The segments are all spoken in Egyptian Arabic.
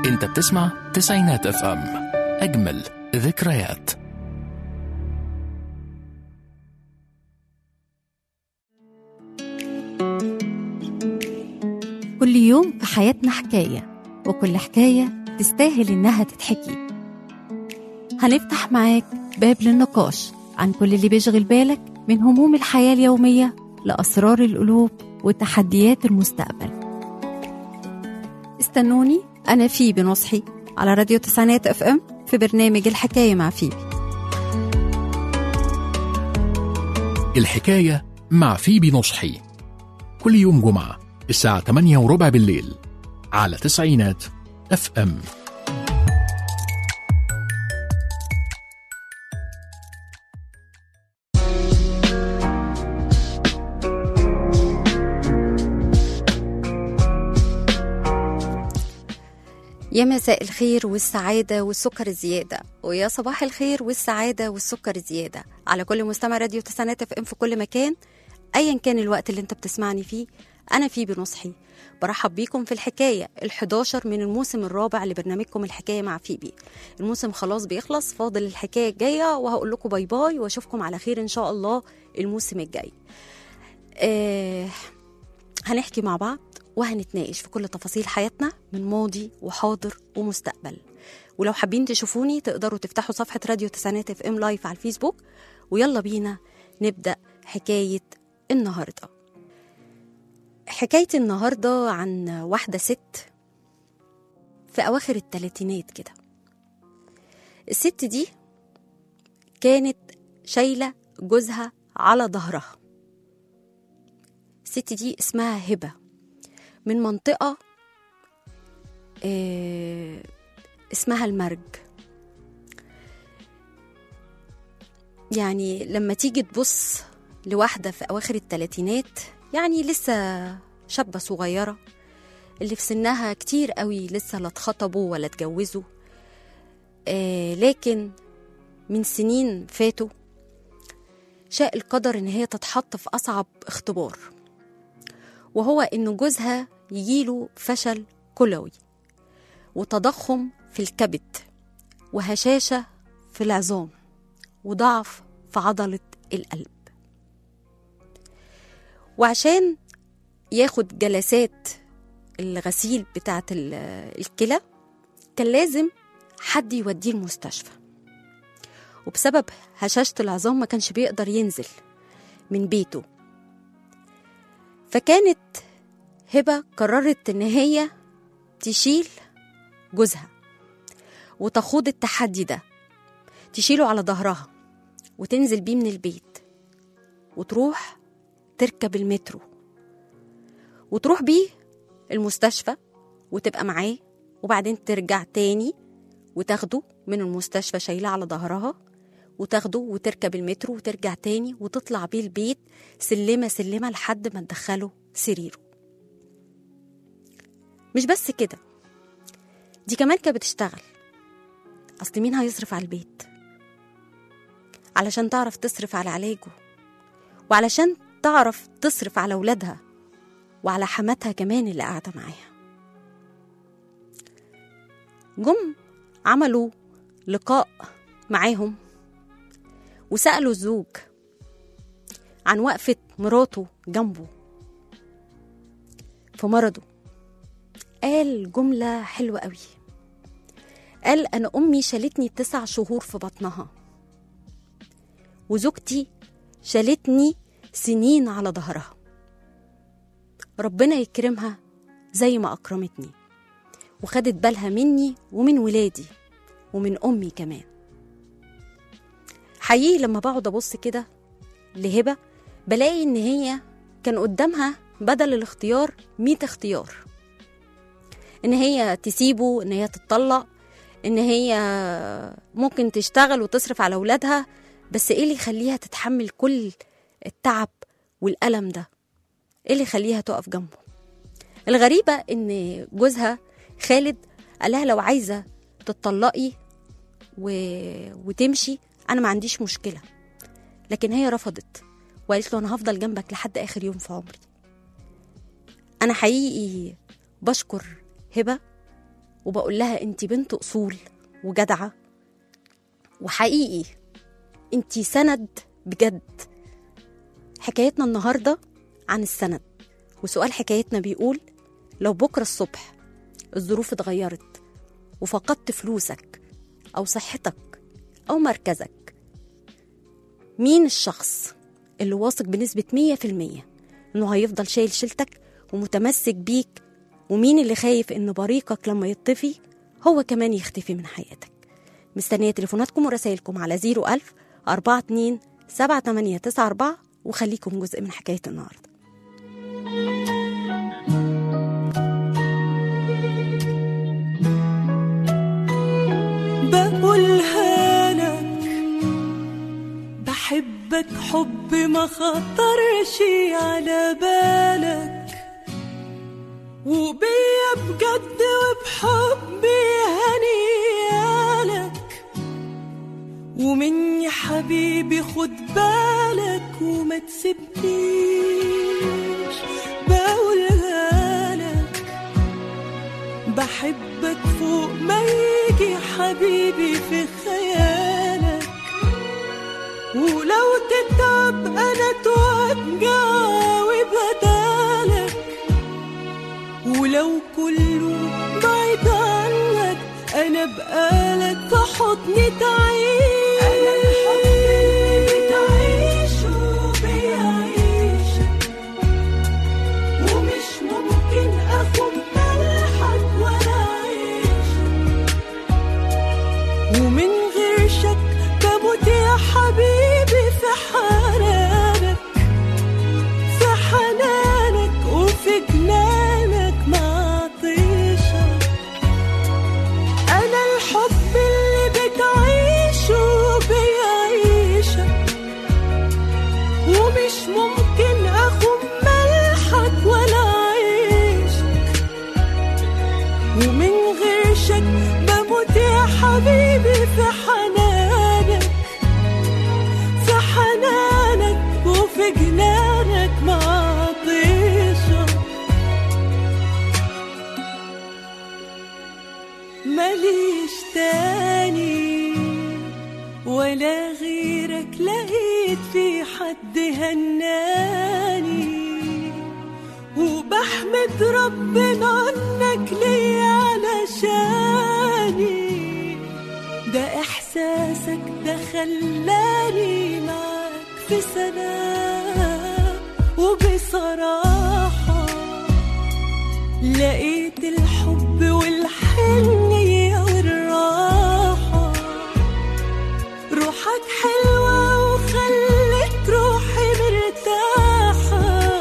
انت بتسمع تسعينات اف ام اجمل ذكريات كل يوم في حياتنا حكاية وكل حكاية تستاهل إنها تتحكي هنفتح معاك باب للنقاش عن كل اللي بيشغل بالك من هموم الحياة اليومية لأسرار القلوب وتحديات المستقبل استنوني أنا فيبي نصحي على راديو تسعينات اف ام في برنامج الحكاية مع فيبي الحكاية مع فيبي نصحي كل يوم جمعة الساعة 8 وربع بالليل على تسعينات اف ام يا مساء الخير والسعادة والسكر الزيادة ويا صباح الخير والسعادة والسكر الزيادة على كل مستمع راديو تسعينات اف ام في كل مكان ايا كان الوقت اللي انت بتسمعني فيه انا فيه بنصحي برحب بيكم في الحكاية ال11 من الموسم الرابع لبرنامجكم الحكاية مع فيبي الموسم خلاص بيخلص فاضل الحكاية الجاية وهقول لكم باي باي واشوفكم على خير ان شاء الله الموسم الجاي آه هنحكي مع بعض وهنتناقش في كل تفاصيل حياتنا من ماضي وحاضر ومستقبل ولو حابين تشوفوني تقدروا تفتحوا صفحة راديو تسعينات اف ام لايف على الفيسبوك ويلا بينا نبدأ حكاية النهاردة حكاية النهاردة عن واحدة ست في أواخر التلاتينات كده الست دي كانت شايلة جوزها على ظهرها الست دي اسمها هبة من منطقة آه، اسمها المرج يعني لما تيجي تبص لواحدة في أواخر التلاتينات يعني لسه شابة صغيرة اللي في سنها كتير قوي لسه لا اتخطبوا ولا اتجوزوا آه لكن من سنين فاتوا شاء القدر ان هي تتحط في اصعب اختبار وهو ان جوزها يجيله فشل كلوي وتضخم في الكبد وهشاشه في العظام وضعف في عضله القلب وعشان ياخد جلسات الغسيل بتاعة ال- الكلى كان لازم حد يوديه المستشفى وبسبب هشاشة العظام ما كانش بيقدر ينزل من بيته فكانت هبة قررت إن هي تشيل جوزها وتخوض التحدي ده تشيله على ظهرها وتنزل بيه من البيت وتروح تركب المترو وتروح بيه المستشفى وتبقى معاه وبعدين ترجع تاني وتاخده من المستشفى شايلاه على ظهرها وتاخده وتركب المترو وترجع تاني وتطلع بيه البيت سلمة سلمة لحد ما تدخله سريره مش بس كده دي كمان كانت بتشتغل أصل مين هيصرف على البيت علشان تعرف تصرف على علاجه وعلشان تعرف تصرف على ولادها وعلى حماتها كمان اللي قاعدة معاها جم عملوا لقاء معاهم وسألوا الزوج عن وقفة مراته جنبه في مرضه قال جملة حلوة قوي قال أنا أمي شالتني تسع شهور في بطنها وزوجتي شالتني سنين على ظهرها ربنا يكرمها زي ما أكرمتني وخدت بالها مني ومن ولادي ومن أمي كمان حقيقي لما بقعد أبص كده لهبة بلاقي إن هي كان قدامها بدل الاختيار مية اختيار إن هي تسيبه إن هي تتطلق إن هي ممكن تشتغل وتصرف على ولادها بس إيه اللي يخليها تتحمل كل التعب والألم ده إيه اللي يخليها تقف جنبه الغريبة إن جوزها خالد قال لها لو عايزة تتطلقي و... وتمشي أنا ما عنديش مشكلة لكن هي رفضت وقالت له أنا هفضل جنبك لحد آخر يوم في عمري أنا حقيقي بشكر هبة وبقول لها انت بنت اصول وجدعه وحقيقي انت سند بجد حكايتنا النهارده عن السند وسؤال حكايتنا بيقول لو بكره الصبح الظروف اتغيرت وفقدت فلوسك او صحتك او مركزك مين الشخص اللي واثق بنسبة 100% انه هيفضل شايل شيلتك ومتمسك بيك ومين اللي خايف ان بريقك لما يطفي هو كمان يختفي من حياتك مستنية تليفوناتكم ورسائلكم على 01000 42 7894 وخليكم جزء من حكاية النهاردة بقولها لك بحبك حب ما خطرش على بالك وبيا بجد وبحبي هنيالك ومني حبيبي خد بالك وما تسيبنيش بقولها لك بحبك فوق ما يجي حبيبي في خيالك ولو تتعب انا توجع وبدالك ولو كله بعيد عنك انا بقالك في حضني تعيش انا الحب اللي بتعيشه بيعيشك ومش ممكن اخد ملحك ولا عيشك ومن غير شك بموت يا حبيبي في حنانك في حنانك وفي جنانك مع طيشك أنا الحب اللي بتعيشه بيعيشك ومش ممكن أخم ملحك ولا عيشك ومن غير شك بموت يا حبيبي في حنانك في حنانك وفي جنانك مع طيشك ماليش تاني ولا غيرك لقيت في حد هناني وبحمد ربنا عنك ليا علشاني ده احساسك ده خلاني معاك في سلام وبصراحه لقيت الحب والحنية والراحة روحك حلوة وخلت روحي مرتاحة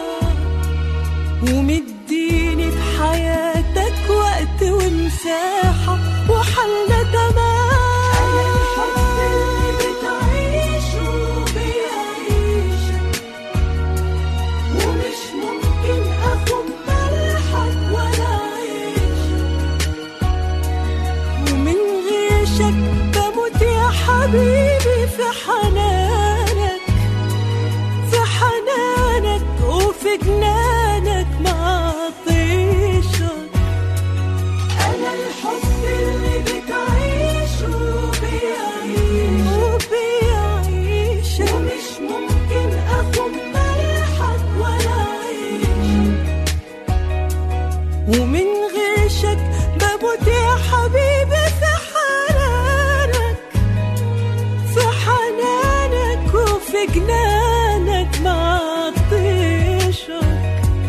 ومديني في حياتك وقت ومساحة وحلنا تمام الحب اللي بتعيشه بيعيشك ومش ممكن أخم ملحك ولا عيشك ومن غير شك بموت يا حبيبي في حنانك في حنانك وفي جنانك مع طيشك أنا الحب اللي بتعيشه بيعيش وبيعيشك ومش ممكن أخم ملحك ولا عيشك ومن غير شك بموت يا حبيبي في حنانك في حنانك وفي جنانك مع طيشك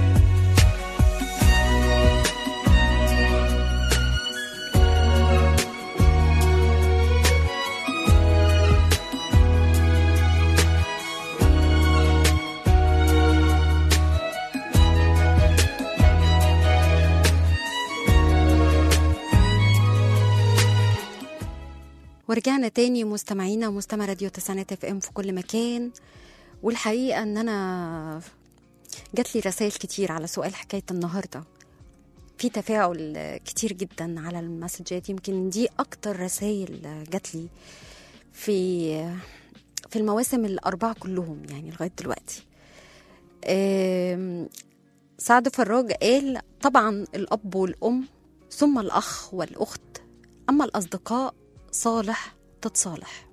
ورجعنا تاني مستمعينا ومستمع راديو تسعينات اف ام في كل مكان والحقيقه ان انا جات لي رسائل كتير على سؤال حكايه النهارده في تفاعل كتير جدا على المسجات يمكن دي اكتر رسائل جات لي في في المواسم الاربعه كلهم يعني لغايه دلوقتي آم، سعد فراج قال طبعا الاب والام ثم الأخ والأخت أما الأصدقاء صالح تتصالح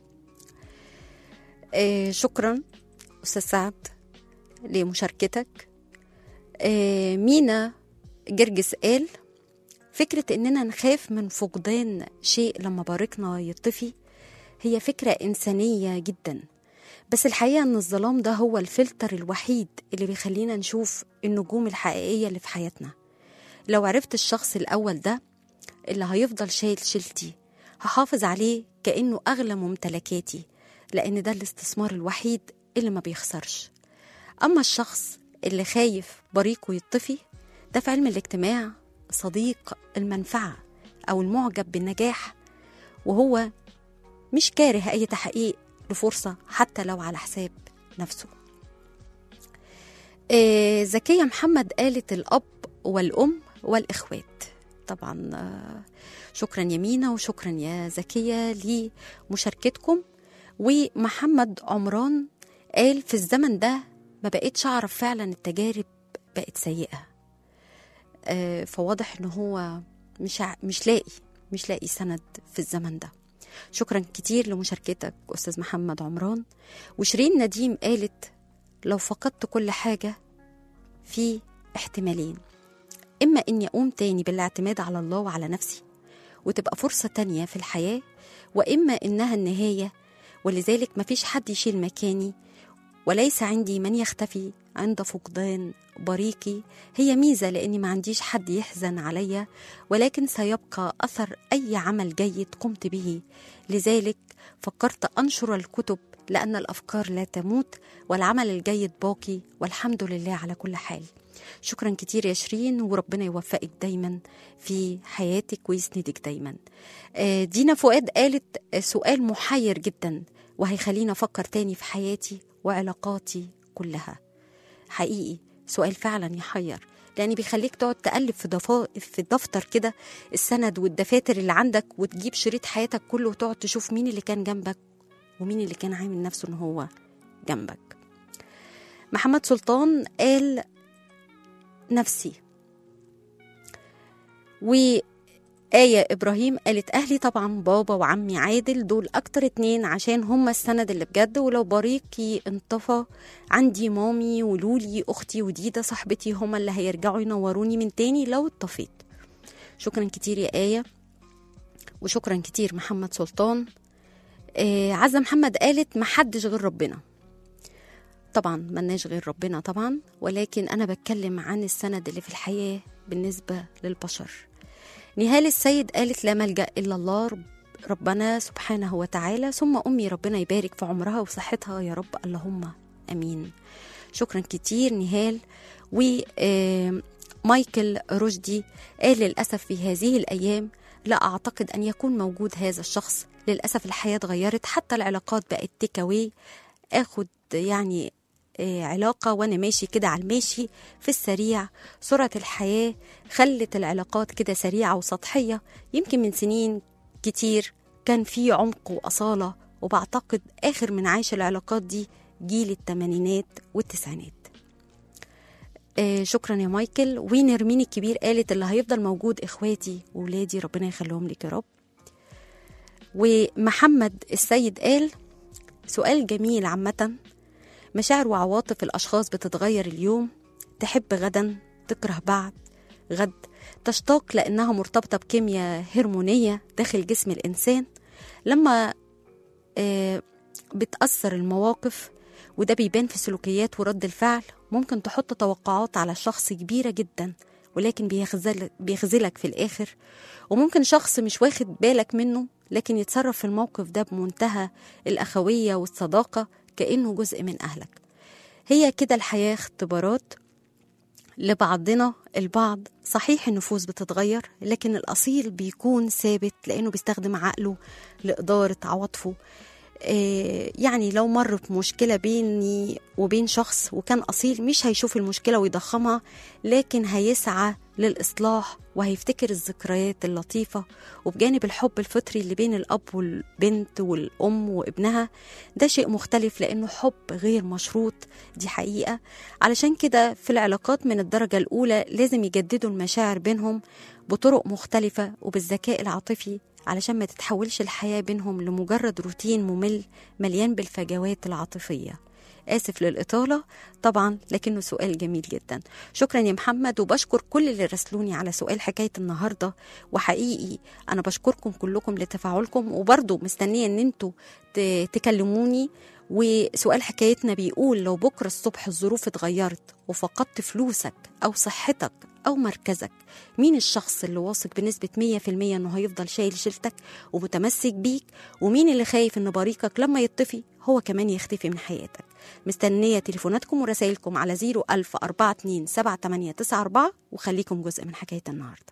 آه شكرا أستاذ سعد لمشاركتك آه مينا جرجس قال فكرة إننا نخاف من فقدان شيء لما باركنا يطفي هي فكرة إنسانية جدا بس الحقيقة إن الظلام ده هو الفلتر الوحيد اللي بيخلينا نشوف النجوم الحقيقية اللي في حياتنا لو عرفت الشخص الأول ده اللي هيفضل شايل شيلتي هحافظ عليه كأنه أغلى ممتلكاتي لأن ده الاستثمار الوحيد اللي ما بيخسرش أما الشخص اللي خايف بريقه يطفي ده في علم الاجتماع صديق المنفعة أو المعجب بالنجاح وهو مش كاره أي تحقيق لفرصة حتى لو على حساب نفسه آه، زكية محمد قالت الأب والأم والإخوات طبعا آه، شكرا يا مينا وشكرا يا زكية لمشاركتكم ومحمد عمران قال في الزمن ده ما بقتش أعرف فعلا التجارب بقت سيئة آه، فواضح إن هو مش ع- مش لاقي مش لاقي سند في الزمن ده شكرا كتير لمشاركتك أستاذ محمد عمران وشيرين نديم قالت لو فقدت كل حاجة في احتمالين إما إني أقوم تاني بالاعتماد على الله وعلى نفسي وتبقى فرصة تانية في الحياة وإما إنها النهاية ولذلك مفيش حد يشيل مكاني وليس عندي من يختفي عند فقدان بريقي هي ميزة لأني ما عنديش حد يحزن عليا ولكن سيبقى أثر أي عمل جيد قمت به لذلك فكرت أنشر الكتب لأن الأفكار لا تموت والعمل الجيد باقي والحمد لله على كل حال شكرا كتير يا شيرين وربنا يوفقك دايما في حياتك ويسندك دايما آه، دينا فؤاد قالت آه، سؤال محير جدا وهيخليني أفكر تاني في حياتي وعلاقاتي كلها حقيقي سؤال فعلا يحير لأن بيخليك تقعد تقلب في دفا... في دفتر كده السند والدفاتر اللي عندك وتجيب شريط حياتك كله وتقعد تشوف مين اللي كان جنبك ومين اللي كان عامل نفسه ان هو جنبك محمد سلطان قال نفسي وآية إبراهيم قالت أهلي طبعا بابا وعمي عادل دول أكتر اتنين عشان هما السند اللي بجد ولو بريقي انطفى عندي مامي ولولي أختي وديدة صاحبتي هما اللي هيرجعوا ينوروني من تاني لو اتطفيت شكرا كتير يا آية وشكرا كتير محمد سلطان آه عزة محمد قالت محدش غير ربنا طبعا ملناش غير ربنا طبعا ولكن أنا بتكلم عن السند اللي في الحياة بالنسبة للبشر نهال السيد قالت لا ملجأ إلا الله رب ربنا سبحانه وتعالى ثم أمي ربنا يبارك في عمرها وصحتها يا رب اللهم أمين شكرا كتير نهال ومايكل رشدي قال للأسف في هذه الأيام لا أعتقد أن يكون موجود هذا الشخص للأسف الحياة اتغيرت حتى العلاقات بقت تيك أواي اخد يعني آه، علاقة وأنا ماشي كده على الماشي في السريع سرعة الحياة خلت العلاقات كده سريعة وسطحية يمكن من سنين كتير كان في عمق وأصالة وبعتقد آخر من عاش العلاقات دي جيل التمانينات والتسعينات آه شكرا يا مايكل ونرمين الكبير قالت اللي هيفضل موجود اخواتي وولادي ربنا يخليهم لك يا رب ومحمد السيد قال سؤال جميل عامة مشاعر وعواطف الأشخاص بتتغير اليوم تحب غدا تكره بعد غد تشتاق لأنها مرتبطة بكيمياء هرمونية داخل جسم الإنسان لما آه، بتأثر المواقف وده بيبان في سلوكيات ورد الفعل ممكن تحط توقعات على شخص كبيرة جدا ولكن بيخزل بيخذلك في الآخر وممكن شخص مش واخد بالك منه لكن يتصرف في الموقف ده بمنتهى الأخوية والصداقة كأنه جزء من أهلك هي كده الحياة اختبارات لبعضنا البعض صحيح النفوس بتتغير لكن الأصيل بيكون ثابت لأنه بيستخدم عقله لإدارة عواطفه آه، يعني لو مر بمشكلة بيني وبين شخص وكان أصيل مش هيشوف المشكلة ويضخمها لكن هيسعى للإصلاح وهيفتكر الذكريات اللطيفة وبجانب الحب الفطري اللي بين الأب والبنت والأم وابنها ده شيء مختلف لأنه حب غير مشروط دي حقيقة علشان كده في العلاقات من الدرجة الأولى لازم يجددوا المشاعر بينهم بطرق مختلفة وبالذكاء العاطفي علشان ما تتحولش الحياة بينهم لمجرد روتين ممل مليان بالفجوات العاطفية آسف للإطالة طبعا لكنه سؤال جميل جدا شكرا يا محمد وبشكر كل اللي راسلوني على سؤال حكاية النهاردة وحقيقي أنا بشكركم كلكم لتفاعلكم وبرضو مستنية أن انتوا ت- تكلموني وسؤال حكايتنا بيقول لو بكرة الصبح الظروف اتغيرت وفقدت فلوسك أو صحتك أو مركزك مين الشخص اللي واثق بنسبة 100% أنه هيفضل شايل شيلتك ومتمسك بيك ومين اللي خايف أن بريقك لما يطفي هو كمان يختفي من حياتك مستنية تليفوناتكم ورسائلكم على 010427894 وخليكم جزء من حكاية النهاردة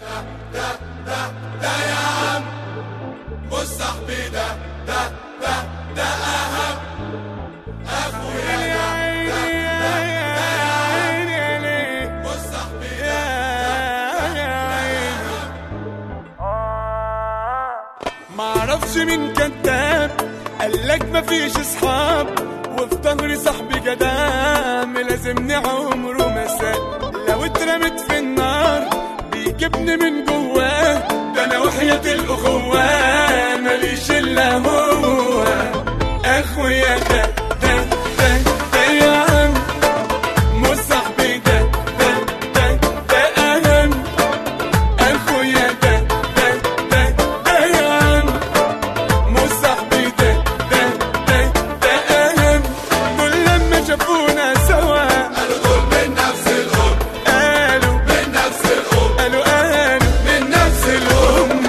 معرفش مين كذاب قالك مفيش اصحاب وفي ظهري صاحبي جدام لازمني عمره ما ساب لو اترمت في النار بيجيبني من جواه ده انا وحياة الاخوة ماليش الا هو اخويا ده ده ده ده يا عم مش صاحبي ده ده ده ده اهم اخويا ده ده ده ده يا عم مش صاحبي ده ده ده ده اهم دول لما شافونا سوا قالوا دول من نفس الام قالوا من نفس الام قالوا قالوا من نفس الام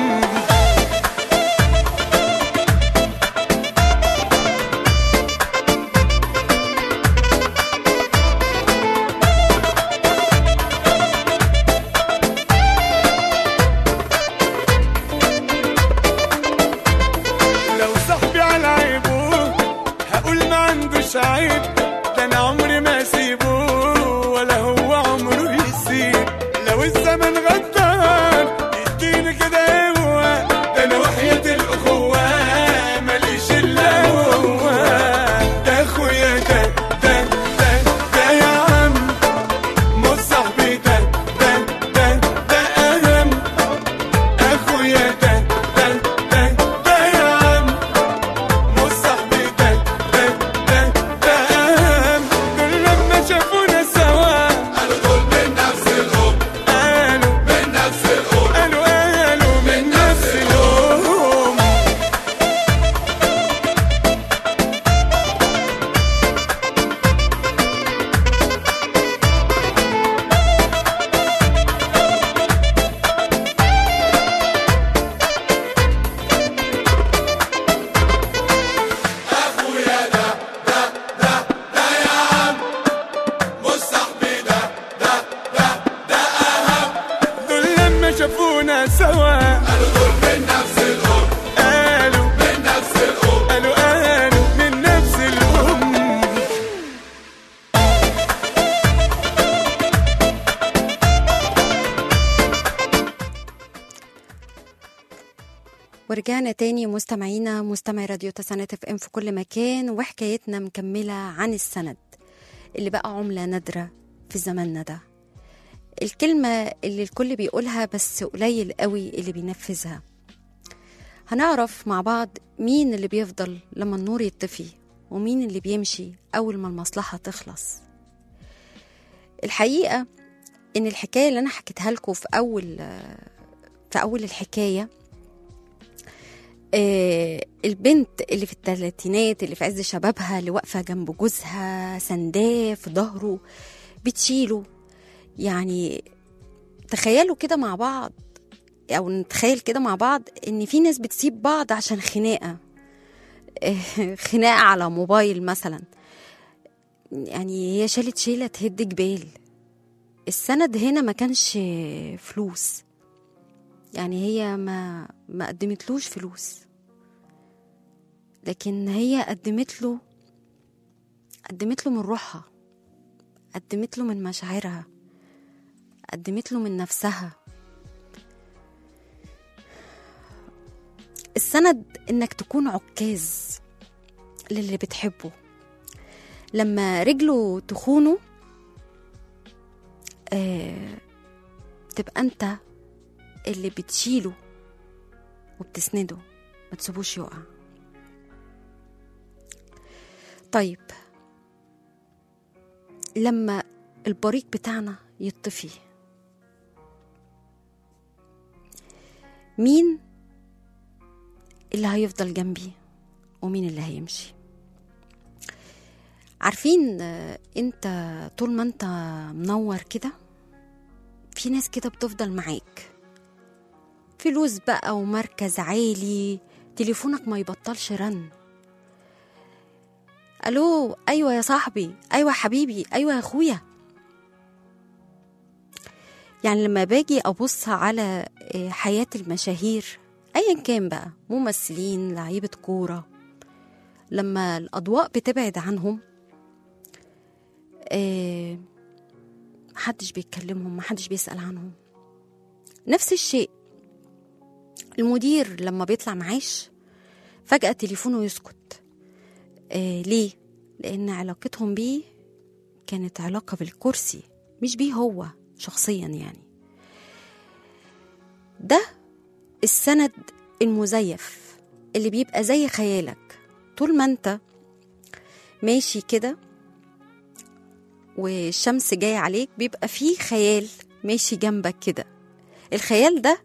لو صاحبي على عيبه هقول ما عندوش عيب ده انا عمري ما اسيبه ولا هو عمره يسيب لو الزمن غدار يديني كده هو ده انا وحياة الاخوة ماليش الا هو ده اخويا ده ده ده ده يا عم مش صاحبي ده ده ده ده اهم اخويا ده ده ده ده يا عم مش صاحبي ده ده ده ده اهم دول لما شافونا سوا قالوا دول من نفس الام قالوا من نفس الام قالوا قالوا من نفس الام مش صاحبي ده ده ده ده اهم دول لما شافونا سوا قالوا دول من نفس الام قالوا من نفس الام قالوا قالوا من نفس الام ورجعنا تاني مستمعينا مستمعي راديو تسانات اف ام في كل مكان وحكايتنا مكملة عن السند اللي بقى عملة نادرة في زماننا ده الكلمة اللي الكل بيقولها بس قليل قوي اللي بينفذها هنعرف مع بعض مين اللي بيفضل لما النور يطفي ومين اللي بيمشي أول ما المصلحة تخلص الحقيقة إن الحكاية اللي أنا حكيتها لكم في أول في أول الحكاية آه، البنت اللي في الثلاثينات اللي في عز شبابها اللي واقفه جنب جوزها سنداه في ظهره بتشيله يعني تخيلوا كده مع بعض او نتخيل كده مع بعض ان في ناس بتسيب بعض عشان خناقه آه، خناقه على موبايل مثلا يعني هي شالت شيله تهد جبال السند هنا ما كانش فلوس يعني هي ما ما قدمتلوش فلوس لكن هي قدمت له قدمت له من روحها قدمت له من مشاعرها قدمت له من نفسها السند انك تكون عكاز للي بتحبه لما رجله تخونه آه تبقى انت اللي بتشيله وبتسنده ما تسيبوش يقع طيب لما البريق بتاعنا يطفي مين اللي هيفضل جنبي ومين اللي هيمشي عارفين آه، انت طول ما انت منور كده في ناس كده بتفضل معاك فلوس بقى ومركز عالي تليفونك ما يبطلش رن الو ايوه يا صاحبي ايوه يا حبيبي ايوه يا اخويا يعني لما باجي ابص على آه، حياه المشاهير ايا كان بقى ممثلين لعيبه كوره لما الاضواء بتبعد عنهم آه، محدش بيتكلمهم محدش بيسأل عنهم نفس الشيء المدير لما بيطلع معاش فجأة تليفونه يسكت آه ليه؟ لأن علاقتهم بيه كانت علاقة بالكرسي مش بيه هو شخصيا يعني ده السند المزيف اللي بيبقى زي خيالك طول ما انت ماشي كده والشمس جاية عليك بيبقى فيه خيال ماشي جنبك كده الخيال ده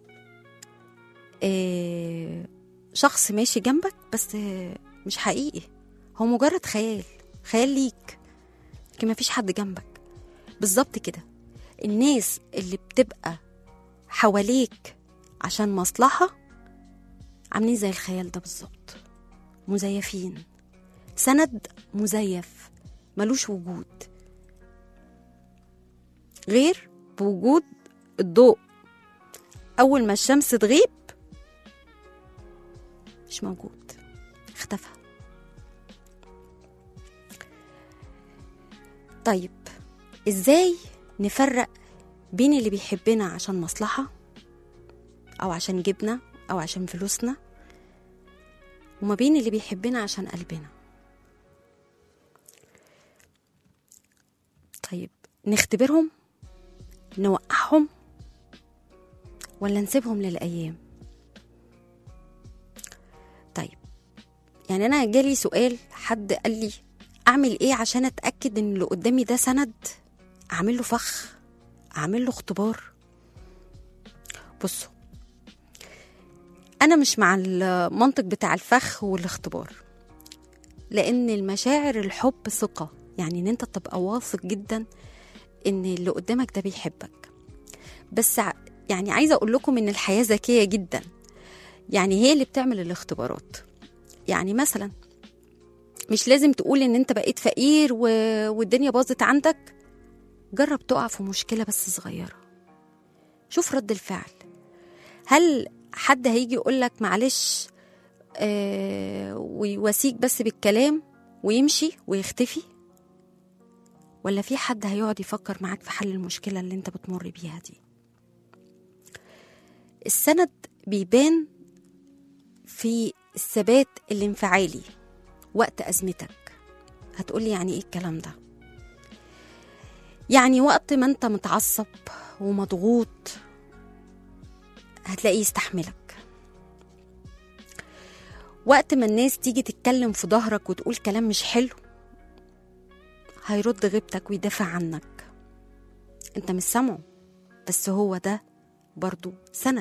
آه، شخص ماشي جنبك بس آه، مش حقيقي هو مجرد خيال خيال ليك لكن مفيش حد جنبك بالظبط كده الناس اللي بتبقى حواليك عشان مصلحة عاملين زي الخيال ده بالظبط مزيفين سند مزيف ملوش وجود غير بوجود الضوء أول ما الشمس تغيب مش موجود اختفى طيب ازاي نفرق بين اللي بيحبنا عشان مصلحة أو عشان جبنا أو عشان فلوسنا وما بين اللي بيحبنا عشان قلبنا طيب نختبرهم نوقعهم ولا نسيبهم للأيام طيب يعني أنا جالي سؤال حد قال لي أعمل إيه عشان أتأكد إن اللي قدامي ده سند أعمل له فخ أعمل له اختبار بصوا أنا مش مع المنطق بتاع الفخ والاختبار لأن المشاعر الحب ثقة يعني إن أنت تبقى واثق جدا إن اللي قدامك ده بيحبك بس ع- يعني عايزة أقول لكم إن الحياة ذكية جدا يعني هي اللي بتعمل الاختبارات يعني مثلا مش لازم تقول إن أنت بقيت فقير و... والدنيا باظت عندك جرب تقع في مشكلة بس صغيرة شوف رد الفعل هل حد هيجي يقولك معلش آه ويواسيك بس بالكلام ويمشي ويختفي ولا في حد هيقعد يفكر معاك في حل المشكلة اللي انت بتمر بيها دي السند بيبان في الثبات الانفعالي وقت أزمتك هتقولي يعني ايه الكلام ده يعني وقت ما انت متعصب ومضغوط هتلاقيه يستحملك وقت ما الناس تيجي تتكلم في ظهرك وتقول كلام مش حلو هيرد غيبتك ويدافع عنك انت مش سامعه بس هو ده برضو سند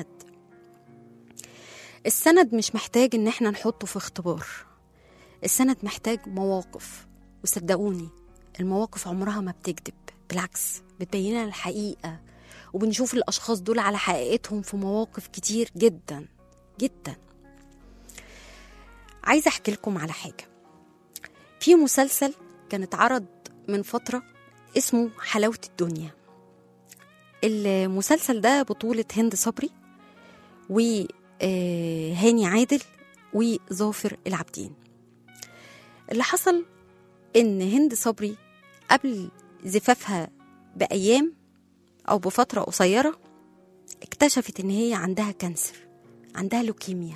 السند مش محتاج ان احنا نحطه في اختبار السند محتاج مواقف وصدقوني المواقف عمرها ما بتكذب بالعكس بتبين لنا الحقيقة وبنشوف الأشخاص دول على حقيقتهم في مواقف كتير جدا جدا عايزة أحكي لكم على حاجة في مسلسل كان اتعرض من فترة اسمه حلاوة الدنيا المسلسل ده بطولة هند صبري وهاني عادل وظافر العابدين اللي حصل ان هند صبري قبل زفافها بأيام أو بفترة قصيرة اكتشفت إن هي عندها كانسر عندها لوكيميا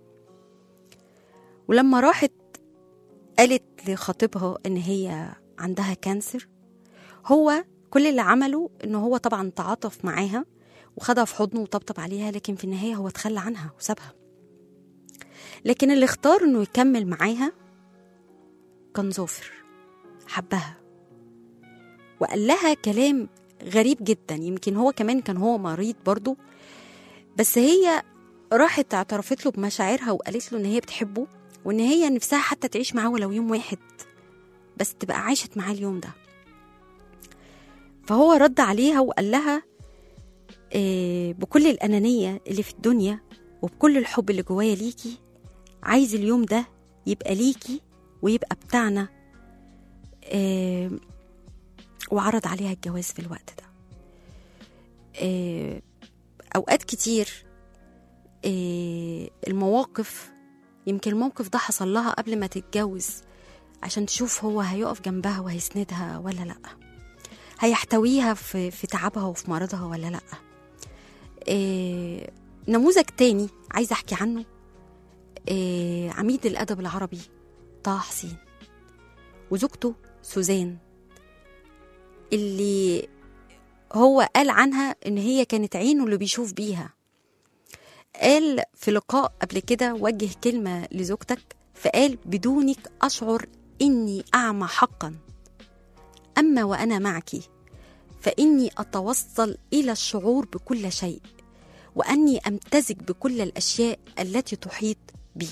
ولما راحت قالت لخطيبها إن هي عندها كانسر هو كل اللي عمله إن هو طبعا تعاطف معاها وخدها في حضنه وطبطب عليها لكن في النهاية هو تخلى عنها وسابها لكن اللي اختار إنه يكمل معاها كان ظافر حبها وقال لها كلام غريب جدا يمكن هو كمان كان هو مريض برضه بس هي راحت اعترفت له بمشاعرها وقالت له ان هي بتحبه وان هي نفسها حتى تعيش معاه ولو يوم واحد بس تبقى عاشت معاه اليوم ده فهو رد عليها وقال لها آه، بكل الأنانية اللي في الدنيا وبكل الحب اللي جوايا ليكي عايز اليوم ده يبقى ليكي ويبقى بتاعنا آه، وعرض عليها الجواز في الوقت ده آه، أوقات كتير آه، المواقف يمكن الموقف ده حصل لها قبل ما تتجوز عشان تشوف هو هيقف جنبها وهيسندها ولا لأ هيحتويها في, في تعبها وفي مرضها ولا لأ آه، نموذج تاني عايزة أحكي عنه آه، عميد الأدب العربي طه حسين وزوجته سوزان اللي هو قال عنها إن هي كانت عينه اللي بيشوف بيها قال في لقاء قبل كده وجه كلمة لزوجتك فقال بدونك أشعر إني أعمى حقا أما وأنا معك فإني أتوصل إلى الشعور بكل شيء وأني أمتزج بكل الأشياء التي تحيط بي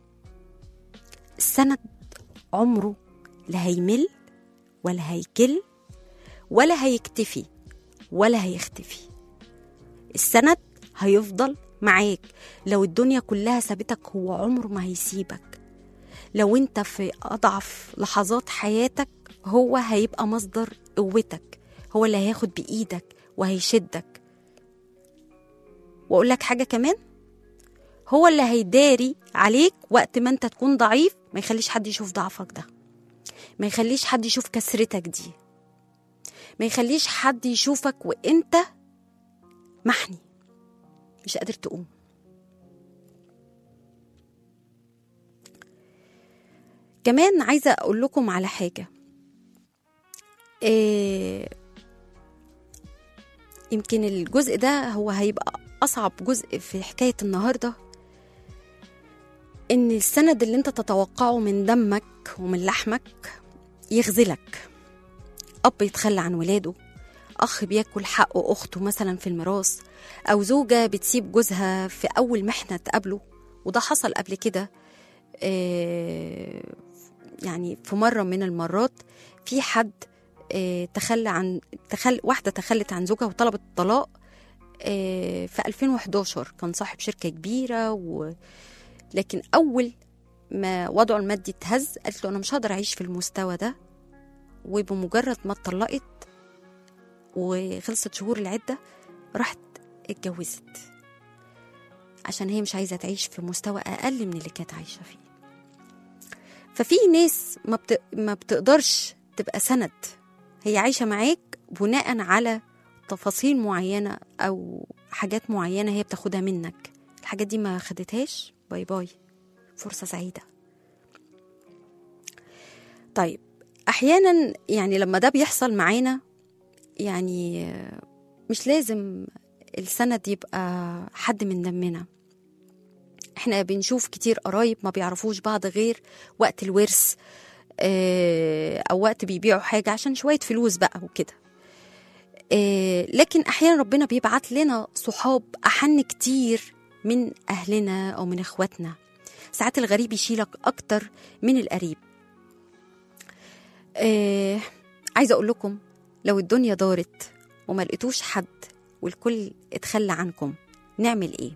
السند عمره لا هيمل ولا هيكل ولا هيكتفي ولا هيختفي السند هيفضل معاك لو الدنيا كلها سابتك هو عمره ما هيسيبك لو انت في أضعف لحظات حياتك هو هيبقى مصدر قوتك هو اللي هياخد بإيدك وهيشدك وأقول لك حاجة كمان هو اللي هيداري عليك وقت ما انت تكون ضعيف ما يخليش حد يشوف ضعفك ده ما يخليش حد يشوف كسرتك دي ما يخليش حد يشوفك وانت محني مش قادر تقوم كمان عايزة أقول لكم على حاجة إيه يمكن الجزء ده هو هيبقى أصعب جزء في حكاية النهاردة إن السند اللي أنت تتوقعه من دمك ومن لحمك يخذلك أب يتخلى عن ولاده أخ بياكل حق أخته مثلا في الميراث أو زوجة بتسيب جوزها في أول محنة تقابله وده حصل قبل كده آه، يعني في مرة من المرات في حد آه، تخلى عن تخل واحدة تخلت عن زوجها وطلبت الطلاق آه، في 2011 كان صاحب شركة كبيرة و... لكن أول ما وضعه المادي اتهز قالت له أنا مش هقدر أعيش في المستوى ده وبمجرد ما اتطلقت وخلصت شهور العدة راحت اتجوزت عشان هي مش عايزة تعيش في مستوى أقل من اللي كانت عايشة فيه ففي ناس ما, بت... ما بتقدرش تبقى سند هي عايشة معاك بناء على تفاصيل معينة أو حاجات معينة هي بتاخدها منك الحاجات دي ما خدتهاش باي باي فرصة سعيدة طيب أحيانا يعني لما ده بيحصل معانا يعني مش لازم السند يبقى حد من دمنا احنا بنشوف كتير قرايب ما بيعرفوش بعض غير وقت الورث اه، او وقت بيبيعوا حاجة عشان شوية فلوس بقى وكده اه، لكن احيانا ربنا بيبعت لنا صحاب احن كتير من اهلنا او من اخواتنا ساعات الغريب يشيلك اكتر من القريب اه، عايزه اقول لكم لو الدنيا دارت وما لقيتوش حد والكل اتخلى عنكم نعمل ايه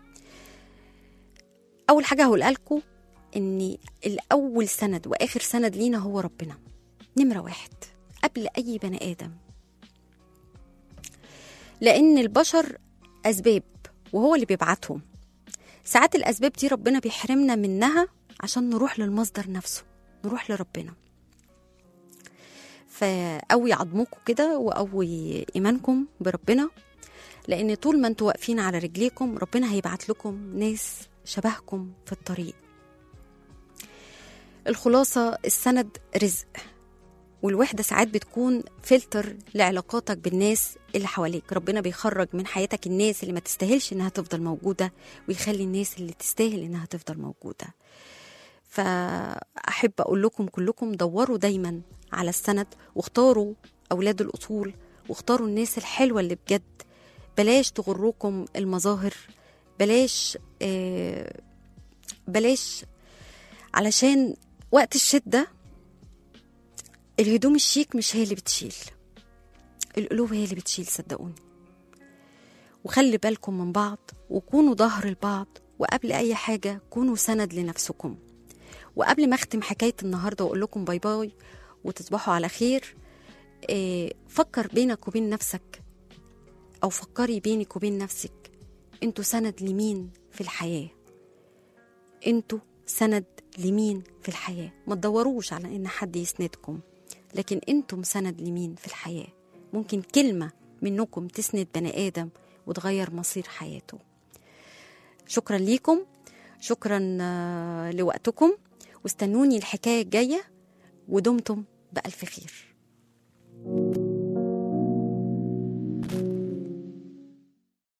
اول حاجه هقولها لكم ان الاول سند واخر سند لينا هو ربنا نمره واحد قبل اي بني ادم لان البشر اسباب وهو اللي بيبعتهم ساعات الاسباب دي ربنا بيحرمنا منها عشان نروح للمصدر نفسه نروح لربنا فقوي عظمكم كده وقوي ايمانكم بربنا لان طول ما انتوا واقفين على رجليكم ربنا هيبعت لكم ناس شبهكم في الطريق الخلاصة السند رزق والوحدة ساعات بتكون فلتر لعلاقاتك بالناس اللي حواليك ربنا بيخرج من حياتك الناس اللي ما تستاهلش انها تفضل موجودة ويخلي الناس اللي تستاهل انها تفضل موجودة فأحب أقول لكم كلكم دوروا دايما على السند واختاروا أولاد الأصول واختاروا الناس الحلوة اللي بجد بلاش تغركم المظاهر بلاش آه بلاش علشان وقت الشدة الهدوم الشيك مش هي اللي بتشيل القلوب هي اللي بتشيل صدقوني وخلي بالكم من بعض وكونوا ظهر لبعض وقبل أي حاجة كونوا سند لنفسكم وقبل ما أختم حكاية النهاردة وأقول لكم باي باي وتصبحوا على خير إيه فكر بينك وبين نفسك أو فكري بينك وبين نفسك انتوا سند لمين في الحياة انتوا سند لمين في الحياة ما تدوروش على ان حد يسندكم لكن انتم سند لمين في الحياة ممكن كلمة منكم تسند بني آدم وتغير مصير حياته شكرا ليكم شكرا آه، لوقتكم واستنوني الحكاية الجاية ودمتم بألف خير